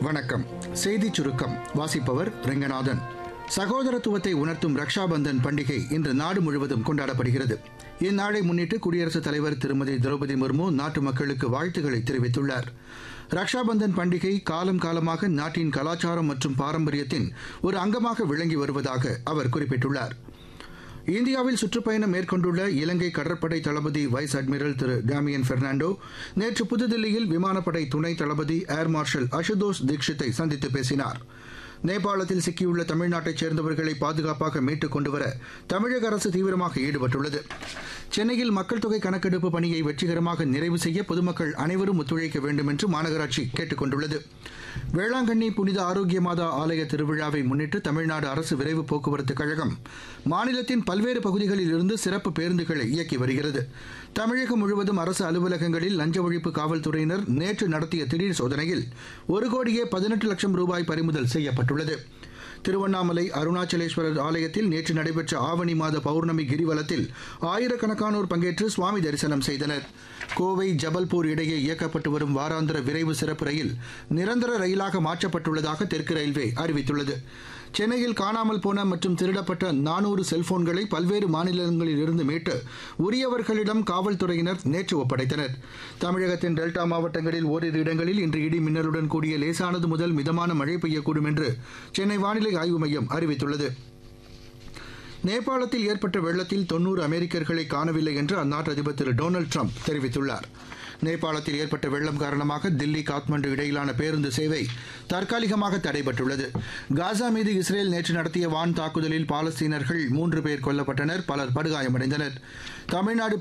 வணக்கம் செய்திச் சுருக்கம் வாசிப்பவர் ரெங்கநாதன் சகோதரத்துவத்தை உணர்த்தும் ரக்ஷாபந்தன் பண்டிகை இன்று நாடு முழுவதும் கொண்டாடப்படுகிறது இந்நாளை முன்னிட்டு குடியரசுத் தலைவர் திருமதி திரௌபதி முர்மு நாட்டு மக்களுக்கு வாழ்த்துக்களை தெரிவித்துள்ளார் ரக்ஷாபந்தன் பண்டிகை காலம் காலமாக நாட்டின் கலாச்சாரம் மற்றும் பாரம்பரியத்தின் ஒரு அங்கமாக விளங்கி வருவதாக அவர் குறிப்பிட்டுள்ளார் இந்தியாவில் சுற்றுப்பயணம் மேற்கொண்டுள்ள இலங்கை கடற்படை தளபதி வைஸ் அட்மிரல் திரு டேமியன் பெர்னாண்டோ நேற்று புதுதில்லியில் விமானப்படை துணை தளபதி ஏர் மார்ஷல் அசுதோஷ் தீக்ஷித்தை சந்தித்து பேசினார் நேபாளத்தில் சிக்கியுள்ள தமிழ்நாட்டைச் சேர்ந்தவர்களை பாதுகாப்பாக மீட்டுக் கொண்டுவர தமிழக அரசு தீவிரமாக ஈடுபட்டுள்ளது சென்னையில் மக்கள் தொகை கணக்கெடுப்பு பணியை வெற்றிகரமாக நிறைவு செய்ய பொதுமக்கள் அனைவரும் ஒத்துழைக்க வேண்டும் என்று மாநகராட்சி கேட்டுக் கொண்டுள்ளது வேளாங்கண்ணி புனித ஆரோக்கிய மாதா ஆலய திருவிழாவை முன்னிட்டு தமிழ்நாடு அரசு விரைவு போக்குவரத்து கழகம் மாநிலத்தின் பல்வேறு பகுதிகளில் இருந்து சிறப்பு பேருந்துகளை இயக்கி வருகிறது தமிழகம் முழுவதும் அரசு அலுவலகங்களில் லஞ்ச ஒழிப்பு காவல்துறையினர் நேற்று நடத்திய திடீர் சோதனையில் ஒரு கோடியே பதினெட்டு லட்சம் ரூபாய் பறிமுதல் செய்யப்பட்டுள்ளது திருவண்ணாமலை அருணாச்சலேஸ்வரர் ஆலயத்தில் நேற்று நடைபெற்ற ஆவணி மாத பௌர்ணமி கிரிவலத்தில் ஆயிரக்கணக்கானோர் பங்கேற்று சுவாமி தரிசனம் செய்தனர் கோவை ஜபல்பூர் இடையே இயக்கப்பட்டு வரும் வாராந்திர விரைவு சிறப்பு ரயில் நிரந்தர ரயிலாக மாற்றப்பட்டுள்ளதாக தெற்கு ரயில்வே அறிவித்துள்ளது சென்னையில் காணாமல் போன மற்றும் திருடப்பட்ட நானூறு செல்போன்களை பல்வேறு மாநிலங்களில் இருந்து மீட்டு உரியவர்களிடம் காவல்துறையினர் நேற்று ஒப்படைத்தனர் தமிழகத்தின் டெல்டா மாவட்டங்களில் ஓரிரு இடங்களில் இன்று இடி மின்னலுடன் கூடிய லேசானது முதல் மிதமான மழை பெய்யக்கூடும் என்று சென்னை வானிலை ஆய்வு மையம் அறிவித்துள்ளது நேபாளத்தில் ஏற்பட்ட வெள்ளத்தில் தொன்னூறு அமெரிக்கர்களை காணவில்லை என்று அந்நாட்டு அதிபர் திரு டொனால்டு ட்ரம்ப் தெரிவித்துள்ளார் நேபாளத்தில் ஏற்பட்ட வெள்ளம் காரணமாக தில்லி காத்மண்டு இடையிலான பேருந்து சேவை தற்காலிகமாக தடைபட்டுள்ளது காசா மீது இஸ்ரேல் நேற்று நடத்திய வான் தாக்குதலில் பாலஸ்தீனர்கள் மூன்று பேர் கொல்லப்பட்டனர் பலர் படுகாயமடைந்தனர் தமிழ்நாடு